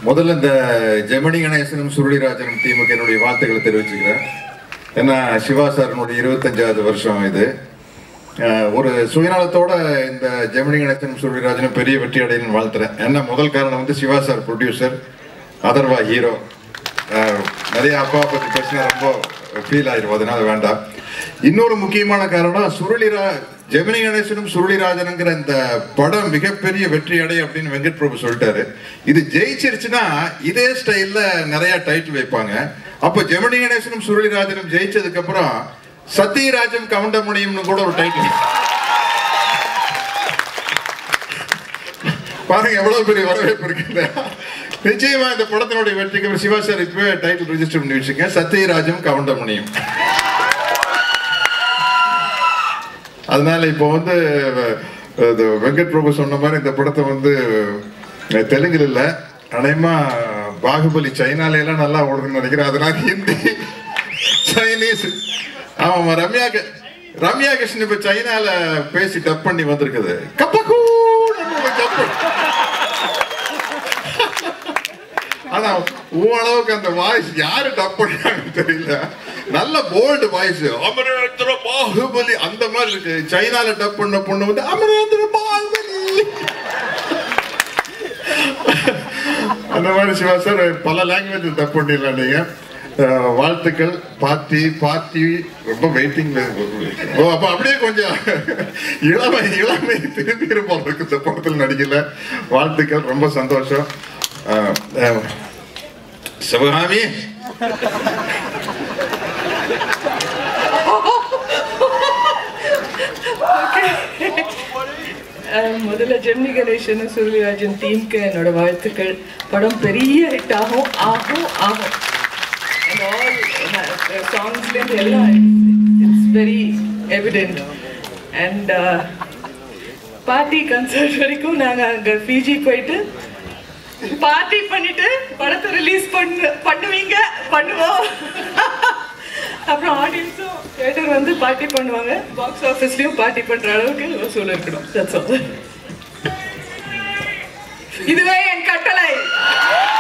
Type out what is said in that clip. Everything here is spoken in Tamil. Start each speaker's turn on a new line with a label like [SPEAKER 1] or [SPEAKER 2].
[SPEAKER 1] முதல்ல இந்த ஜெமினி கணேசனும் சுருளிராஜனும் டீமுக்கு என்னுடைய வாழ்த்துக்களை தெரிவிச்சுக்கிறேன் ஏன்னா சிவா சாரனுடைய இருபத்தஞ்சாவது வருஷம் இது அஹ், ஒரு சுயநலத்தோட இந்த ஜெமினி கணேசனும் சுருளிராஜனும் பெரிய வெற்றி அடையணும்னு வாழ்த்துறேன் ஏன்னா முதல் காரணம் வந்து Siva sir producer Atharva hero நிறைய அப்பாவை பற்றி பேசினா ரொம்ப ஃபீல் ஆயிரும் அதனால வேண்டாம் இன்னொரு முக்கியமான காரணம் சுருளிரா ஜெமினி கணேசனும் சுருளிராஜனுங்கிற இந்த படம் மிகப்பெரிய வெற்றி அடை அப்படின்னு வெங்கட் பிரபு சொல்லிட்டாரு இது ஜெயிச்சிருச்சுன்னா இதே ஸ்டைல்ல நிறைய டைட்டில் வைப்பாங்க அப்போ ஜெமினி கணேசனும் சுருளிராஜனும் ஜெயிச்சதுக்கு அப்புறம் சத்யராஜம் கவுண்டமணியம்னு கூட ஒரு டைட்டில் பாருங்க எவ்வளவு பெரிய வரவேற்பு இருக்கு இல்லையா? நிச்சயமா இந்த படத்தினுடைய வெற்றிக்கு அப்புறம் சிவா சார் இப்பவே டைட்டில் ரிஜிஸ்டர் பண்ணி வச்சுங்க சத்யராஜம் கவுண்டமணியும் அதனால இப்போ வந்து அஹ், இது வெங்கட் பிரபு சொன்ன மாதிரி இந்த படத்தை வந்து அஹ், தெலுங்குல இல்ல அநேகமா பாகுபலி சைனால எல்லாம் நல்லா ஓடுதுன்னு நினைக்கிறேன் அதனால ஹிந்தி சைனீஸ் ஆமா ரம்யா கி- ரம்யா கிருஷ்ணன் இப்ப சைனால பேசி டப் பண்ணி வந்திருக்குது கப்பக்கூ ஆனா உன் அளவுக்கு அந்த வாய்ஸ் யாரு டப் பண்ணாங்கன்னு தெரியல நல்ல போல்டு வாய்ஸ் அமரேந்திர பாகுபலி அந்த மாதிரி இருக்கு சைனால டப் பண்ண பொண்ணு வந்து அமரேந்திர பாகுபலி அந்த மாதிரி சிவா சார் பல லாங்குவேஜ் டப் பண்ணிடலாம் நீங்க அஹ், வாழ்த்துக்கள் பார்ட்டி பார்ட்டி ரொம்ப வெயிட்டிங் ஓ அப்ப அப்படியே கொஞ்சம் இளமை இளமை திரும்பி இருப்போம் இருக்கு இந்த படத்தில் நடிக்கல வாழ்த்துக்கள் ரொம்ப சந்தோஷம் அஹ், அஹ், சிவகாமி
[SPEAKER 2] அஹ் முதல்ல ஜெமினி கணேசன் சூரியராஜன் டீமுக்கு என்னோட வாழ்த்துக்கள் படம் பெரிய ஹிட் ஆகும் ஆகும் ஆகும் அண்ட் ஆல் சாங்ஸ்லேருந்து எல்லாம் it's very evident and party concert வரைக்கும் நாங்கள் அங்கே பிஜி போயிட்டு பார்ட்டி பண்ணிட்டு படத்தை ரிலீஸ் பண்ணு பண்ணுவீங்க பண்ணுவோம் அப்புறம் ஆடியன்ஸும் தேட்டர் வந்து பார்ட்டி பண்ணுவாங்க பாக்ஸ் ஆஃபீஸ்லயும் பார்ட்டி பண்ற அளவுக்கு வசூல் இருக்கணும் That's all. இதுவே என் கட்டளை